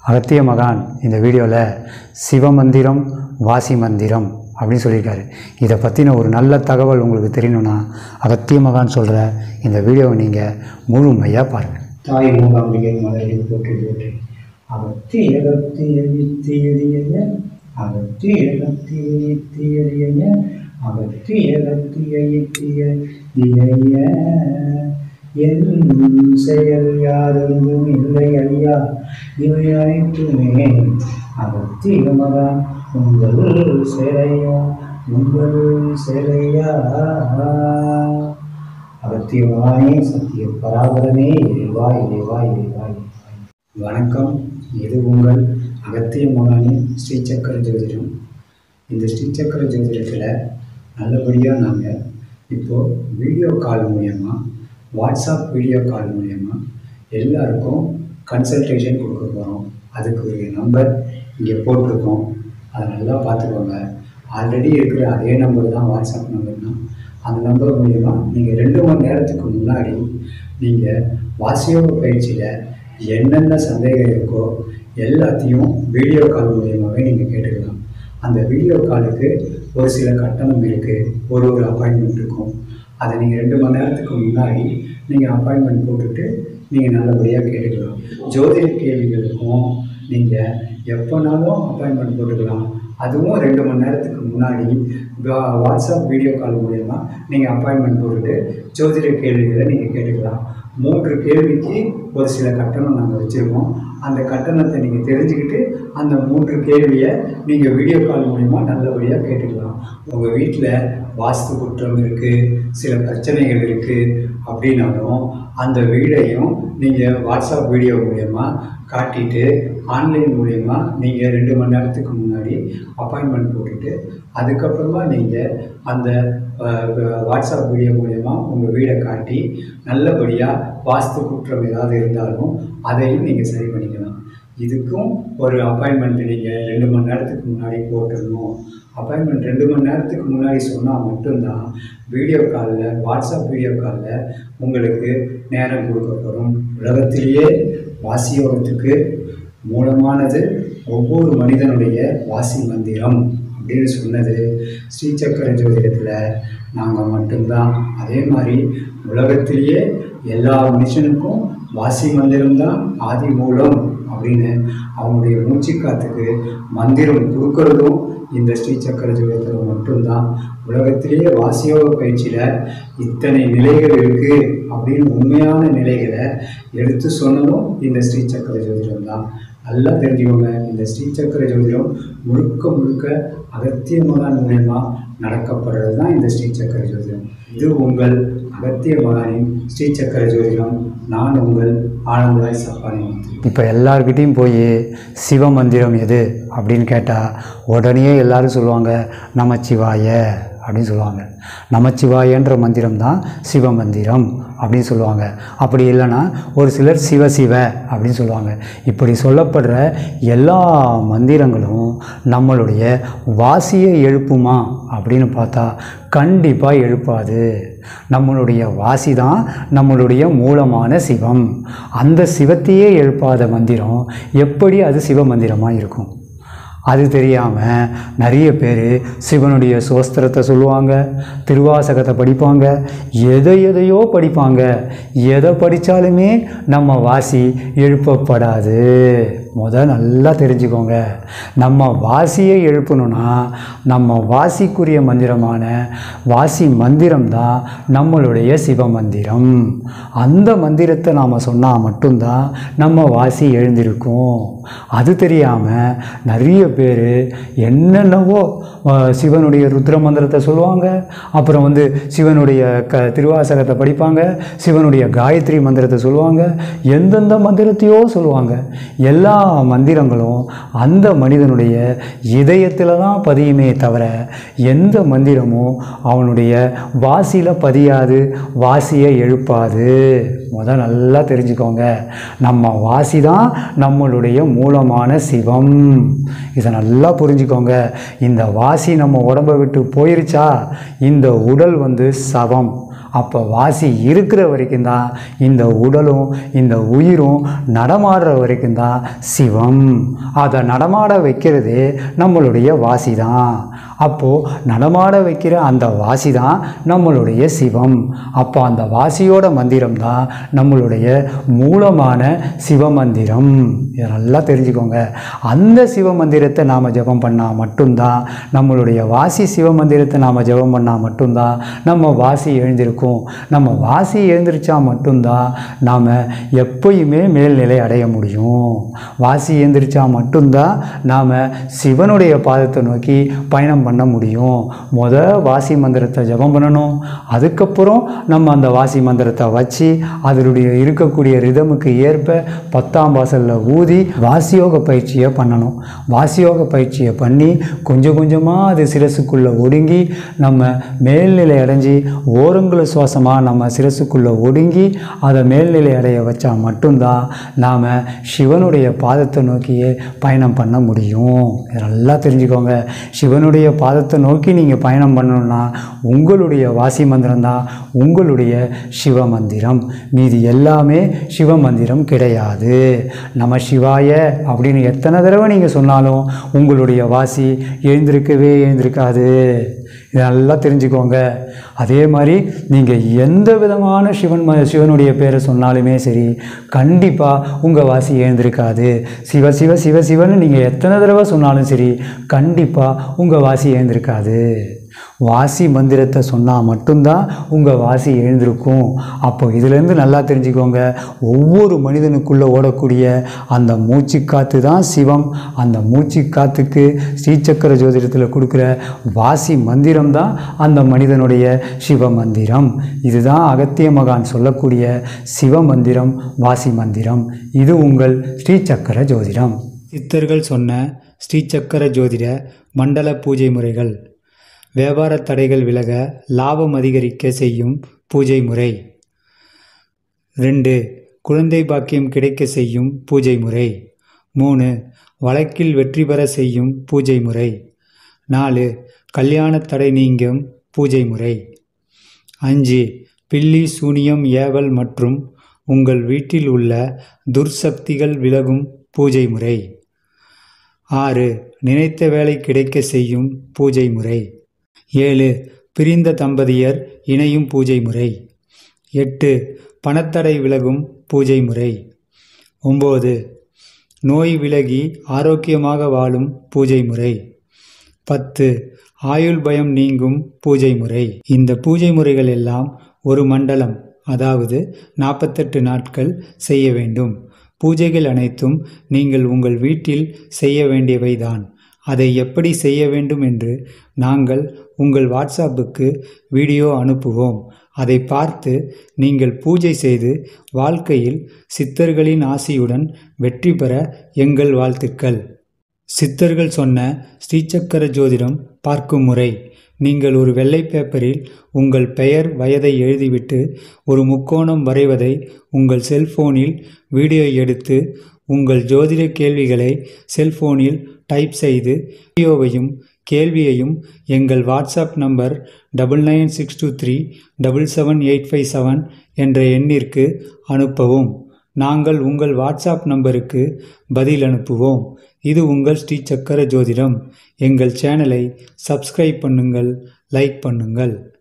அகத்திய மகான் இந்த வீடியோவில் சிவமந்திரம் வாசி மந்திரம் அப்படின்னு சொல்லியிருக்காரு இதை பற்றின ஒரு நல்ல தகவல் உங்களுக்கு தெரியணும்னா அகத்திய மகான் சொல்கிற இந்த வீடியோவை நீங்கள் முழுமையாக பாருங்கள் தாய் மூகாம்பிகை மலரில் போற்றி போற்றி அகத்தி அகத்தி அழித்தி எளிய அகத்தி அகத்தி அழித்தி எளிய அகத்தி அகத்தி அழித்திய இளைய என் செயல் யாரெங்கும் இல்லை ஐயா இவை அனைத்துமே அகத்திய மகன் உங்கள் சிலையா உங்கள் சிலையா அகத்தியமானே சத்திய பராபரமே இறைவா இறைவா இறைவா இறைவா வணக்கம் இது உங்கள் அகத்திய மகானின் ஸ்ரீ சக்கர ஜோதிடம் இந்த ஸ்ரீ சக்கர ஜோதிடத்தில் நல்லபடியாக நாங்கள் இப்போது வீடியோ கால் மூலயமா வாட்ஸ்அப் வீடியோ கால் மூலயமா எல்லாருக்கும் கன்சல்டேஷன் கொடுக்க போகிறோம் அதுக்கு ஒரு நம்பர் இங்கே போட்டிருக்கோம் அதை நல்லா பார்த்துக்கோங்க ஆல்ரெடி இருக்கிற அதே நம்பர் தான் வாட்ஸ்அப் நம்பர் தான் அந்த நம்பர் மூலிமா நீங்கள் ரெண்டு மணி நேரத்துக்கு முன்னாடி நீங்கள் வாசியோக பயிற்சியில் என்னென்ன சந்தேகம் இருக்கோ எல்லாத்தையும் வீடியோ கால் மூலியமாகவே நீங்கள் கேட்டுக்கலாம் அந்த வீடியோ காலுக்கு ஒரு சில கட்டணம் இருக்குது ஒரு ஒரு அப்பாயின்மெண்ட் இருக்கும் அதை நீங்கள் ரெண்டு மணி நேரத்துக்கு முன்னாடி நீங்கள் அப்பாயின்மெண்ட் போட்டுட்டு நீங்கள் நல்லபடியாக கேட்டுக்கலாம் ஜோதிட கேள்விகளுக்கும் நீங்கள் எப்போனாலும் அப்பாயின்மெண்ட் போட்டுக்கலாம் அதுவும் ரெண்டு மணி நேரத்துக்கு முன்னாடி வா- வாட்ஸ்அப் வீடியோ கால் மூலயமா நீங்கள் அப்பாயின்மெண்ட் போட்டுட்டு ஜோதிட கேள்விகளை நீங்கள் கேட்டுக்கலாம் மூன்று கேள்விக்கு ஒரு சில கட்டணம் நாங்கள் வச்சுருக்கோம் அந்த கட்டணத்தை நீங்கள் தெரிஞ்சுக்கிட்டு அந்த மூன்று கேள்வியை நீங்கள் வீடியோ கால் மூலிமா நல்லபடியாக கேட்டுக்கலாம் உங்கள் வீட்டில் வாஸ்து குற்றம் இருக்குது சில பிரச்சனைகள் இருக்குது அப்படின்னாலும் அந்த வீடையும் நீங்கள் வாட்ஸ்அப் வீடியோ மூலயமா காட்டிட்டு ஆன்லைன் மூலயமா நீங்கள் ரெண்டு மணி நேரத்துக்கு முன்னாடி அப்பாயின்மெண்ட் போட்டுட்டு அதுக்கப்புறமா நீங்கள் அந்த அஹ், வாட்ஸ்அப் வீடியோ மூலயமா உங்கள் வீடை காட்டி நல்லபடியாக வாஸ்து குற்றம் ஏதாவது இருந்தாலும் அதையும் நீங்கள் சரி பண்ணிக்கலாம் இதுக்கும் ஒரு அப்பாயின்மெண்ட் நீங்கள் ரெண்டு மணி நேரத்துக்கு முன்னாடி போட்டுடணும் அப்பாயின்மெண்ட் ரெண்டு மணி நேரத்துக்கு முன்னாடி சொன்னால் மட்டும்தான் வீடியோ காலில் வாட்ஸ்அப் வீடியோ காலில் உங்களுக்கு நேரம் கொடுக்கப்படும் உலகத்திலேயே வாசியோகத்துக்கு மூலமானது ஒவ்வொரு மனிதனுடைய வாசி மந்திரம் அப்படின்னு சொன்னது ஸ்ரீசக்கர ஜோதிடத்தில் நாங்கள் மட்டும்தான் அதே மாதிரி உலகத்திலேயே எல்லா மனுஷனுக்கும் வாசி மந்திரம்தான் ஆதி மூலம் அப்படின்னு அவங்களுடைய மூச்சுக்காத்துக்கு மந்திரம் கொடுக்கறதும் இந்த ஸ்ரீசக்கர ஜோதிடத்தில் மட்டும்தான் உலகத்திலேயே வாசியோக பயிற்சியில் இத்தனை நிலைகள் இருக்குது அப்படின்னு உண்மையான நிலைகளை எடுத்து சொன்னதும் இந்த ஸ்ரீசக்கர ஜோதிடம் தான் நல்லா தெரிஞ்சுக்கோங்க இந்த ஸ்ரீசக்கர ஜோதிடம் முழுக்க முழுக்க அகத்திய மகான் மூலயமா நடக்கப்படுறது தான் இந்த ஸ்ரீசக்கர ஜோதிடம் இது உங்கள் அகத்திய மகானின் ஸ்ரீசக்கர ஜோதிடம் நான் உங்கள் ஆனந்தராய் சப்பானி இப்போ எல்லார்கிட்டேயும் போய் சிவ மந்திரம் எது அப்படின்னு கேட்டால் உடனே எல்லாரும் சொல்லுவாங்க நமச்சிவாய அப்படின்னு சொல்லுவாங்க நமச்சிவாயன்ற மந்திரம் தான் சிவ மந்திரம் அப்படின்னு சொல்லுவாங்க அப்படி இல்லைன்னா ஒரு சிலர் சிவ சிவ அப்படின்னு சொல்லுவாங்க இப்படி சொல்லப்படுற எல்லா மந்திரங்களும் நம்மளுடைய வாசியை எழுப்புமா அப்படின்னு பார்த்தா கண்டிப்பாக எழுப்பாது நம்மளுடைய வாசி தான் நம்மளுடைய மூலமான சிவம் அந்த சிவத்தையே எழுப்பாத மந்திரம் எப்படி அது சிவ மந்திரமாக இருக்கும் அது தெரியாமல் நிறைய பேர் சிவனுடைய சோஸ்திரத்தை சொல்லுவாங்க திருவாசகத்தை படிப்பாங்க எதை எதையோ படிப்பாங்க எதை படித்தாலுமே நம்ம வாசி எழுப்பப்படாது முத நல்லா தெரிஞ்சுக்கோங்க நம்ம வாசியை எழுப்பணும்னா நம்ம வாசிக்குரிய மந்திரமான வாசி மந்திரம் தான் நம்மளுடைய சிவ மந்திரம் அந்த மந்திரத்தை நாம் சொன்னால் மட்டும்தான் நம்ம வாசி எழுந்திருக்கும் அது தெரியாமல் நிறைய பேர் என்னென்னவோ அஹ், சிவனுடைய ருத்ர மந்திரத்தை சொல்லுவாங்க அப்புறம் வந்து சிவனுடைய க திருவாசகத்தை படிப்பாங்க சிவனுடைய காயத்ரி மந்திரத்தை சொல்லுவாங்க எந்தெந்த மந்திரத்தையோ சொல்லுவாங்க எல்லா மந்திரங்களும் அந்த மனிதனுடைய இதயத்தில் தான் பதியுமே தவிர எந்த மந்திரமும் அவனுடைய வாசியில் பதியாது வாசியை எழுப்பாது முத நல்லா தெரிஞ்சுக்கோங்க நம்ம வாசி தான் நம்மளுடைய மூலமான சிவம் இதை நல்லா புரிஞ்சுக்கோங்க இந்த வாசி நம்ம உடம்பை விட்டு போயிருச்சா இந்த உடல் வந்து சவம் அப்போ வாசி இருக்கிற வரைக்கும் தான் இந்த உடலும் இந்த உயிரும் நடமாடுற வரைக்கும் தான் சிவம் அதை நடமாட வைக்கிறதே நம்மளுடைய வாசி தான் அப்போது நடமாட வைக்கிற அந்த வாசி தான் நம்மளுடைய சிவம் அப்போ அந்த வாசியோட மந்திரம் தான் நம்மளுடைய மூலமான சிவமந்திரம் இதை நல்லா தெரிஞ்சுக்கோங்க அந்த சிவமந்திரத்தை நாம் ஜெபம் பண்ணால் மட்டும்தான் நம்மளுடைய வாசி சிவமந்திரத்தை நாம் ஜெபம் பண்ணால் மட்டும்தான் நம்ம வாசி எழுந்திருக்கும் நம்ம வாசி எழுந்திருச்சா மட்டும்தான் நாம் எப்பயுமே மேல்நிலை அடைய முடியும் வாசி எழுந்திரிச்சா மட்டும்தான் நாம் சிவனுடைய பாதத்தை நோக்கி பயணம் பண்ண முடியும் முத வாசி மந்திரத்தை ஜெபம் பண்ணணும் அதுக்கப்புறம் நம்ம அந்த வாசி மந்திரத்தை வச்சு அதனுடைய இருக்கக்கூடிய ரிதமுக்கு ஏற்ப பத்தாம் வாசலில் ஊதி வாசியோக பயிற்சியை பண்ணணும் வாசியோக பயிற்சியை பண்ணி கொஞ்சம் கொஞ்சமாக அது சிரசுக்குள்ளே ஒடுங்கி நம்ம மேல்நிலை அடைஞ்சு ஓரங்குல சுவாசமாக நம்ம சிரசுக்குள்ளே ஒடுங்கி அதை மேல்நிலை அடைய வச்சா மட்டும்தான் நாம் சிவனுடைய பாதத்தை நோக்கியே பயணம் பண்ண முடியும் இதை நல்லா தெரிஞ்சுக்கோங்க சிவனுடைய பாதத்தை நோக்கி நீங்கள் பயணம் பண்ணணும்னா உங்களுடைய வாசி மந்திரம் தான் உங்களுடைய சிவ மந்திரம் மீதி எல்லாமே சிவ மந்திரம் கிடையாது நம சிவாய அப்படின்னு எத்தனை தடவை நீங்கள் சொன்னாலும் உங்களுடைய வாசி எழுந்திருக்கவே எழுந்திருக்காது இதை நல்லா தெரிஞ்சுக்கோங்க அதே மாதிரி நீங்கள் எந்த விதமான சிவன் ம- சிவனுடைய பேரை சொன்னாலுமே சரி கண்டிப்பாக உங்கள் வாசி எழுந்திருக்காது சிவ சிவ சிவ சிவன்னு நீங்கள் எத்தனை தடவை சொன்னாலும் சரி கண்டிப்பாக உங்கள் வாசி எழுந்திருக்காது வாசி மந்திரத்தை சொன்னால் மட்டும்தான் உங்கள் வாசி எழுந்திருக்கும் அப்போ இதுலேருந்து நல்லா தெரிஞ்சுக்கோங்க ஒவ்வொரு மனிதனுக்குள்ளே ஓடக்கூடிய அந்த மூச்சு காற்று தான் சிவம் அந்த மூச்சு காற்றுக்கு ஸ்ரீசக்கர ஜோதிடத்தில் கொடுக்குற வாசி மந்திரம் தான் அந்த மனிதனுடைய சிவ மந்திரம் இதுதான் அகத்திய மகான் சொல்லக்கூடிய சிவ மந்திரம் வாசி மந்திரம் இது உங்கள் ஸ்ரீசக்கர ஜோதிடம் சித்தர்கள் சொன்ன ஸ்ரீசக்கர ஜோதிட மண்டல பூஜை முறைகள் வியாபார தடைகள் விலக லாபம் அதிகரிக்க செய்யும் பூஜை முறை ரெண்டு குழந்தை பாக்கியம் கிடைக்க செய்யும் பூஜை முறை மூணு வழக்கில் வெற்றி பெற செய்யும் பூஜை முறை நாலு கல்யாண தடை நீங்கும் பூஜை முறை அஞ்சு பில்லி சூனியம் ஏவல் மற்றும் உங்கள் வீட்டில் உள்ள துர்சக்திகள் விலகும் பூஜை முறை ஆறு நினைத்த வேலை கிடைக்க செய்யும் பூஜை முறை ஏழு பிரிந்த தம்பதியர் இணையும் பூஜை முறை எட்டு பணத்தடை விலகும் பூஜை முறை ஒம்பது நோய் விலகி ஆரோக்கியமாக வாழும் பூஜை முறை பத்து ஆயுள் பயம் நீங்கும் பூஜை முறை இந்த பூஜை முறைகள் எல்லாம் ஒரு மண்டலம் அதாவது நாற்பத்தெட்டு நாட்கள் செய்ய வேண்டும் பூஜைகள் அனைத்தும் நீங்கள் உங்கள் வீட்டில் செய்ய வேண்டியவைதான் அதை எப்படி செய்ய வேண்டும் என்று நாங்கள் உங்கள் வாட்ஸ்அப்புக்கு வீடியோ அனுப்புவோம் அதை பார்த்து நீங்கள் பூஜை செய்து வாழ்க்கையில் சித்தர்களின் ஆசியுடன் வெற்றி பெற எங்கள் வாழ்த்துக்கள் சித்தர்கள் சொன்ன ஸ்ரீசக்கர ஜோதிடம் பார்க்கும் முறை நீங்கள் ஒரு வெள்ளை பேப்பரில் உங்கள் பெயர் வயதை எழுதிவிட்டு ஒரு முக்கோணம் வரைவதை உங்கள் செல்போனில் வீடியோ எடுத்து உங்கள் ஜோதிட கேள்விகளை செல்போனில் டைப் செய்து வீடியோவையும் கேள்வியையும் எங்கள் WhatsApp number double nine six two three double seven eight five seven என்ற எண்ணிற்கு அனுப்பவும் நாங்கள் உங்கள் வாட்ஸ்அப் நம்பருக்கு பதில் அனுப்புவோம் இது உங்கள் ஸ்ரீ சக்கர ஜோதிடம் எங்கள் சேனலை சப்ஸ்கிரைப் பண்ணுங்கள் லைக் பண்ணுங்கள்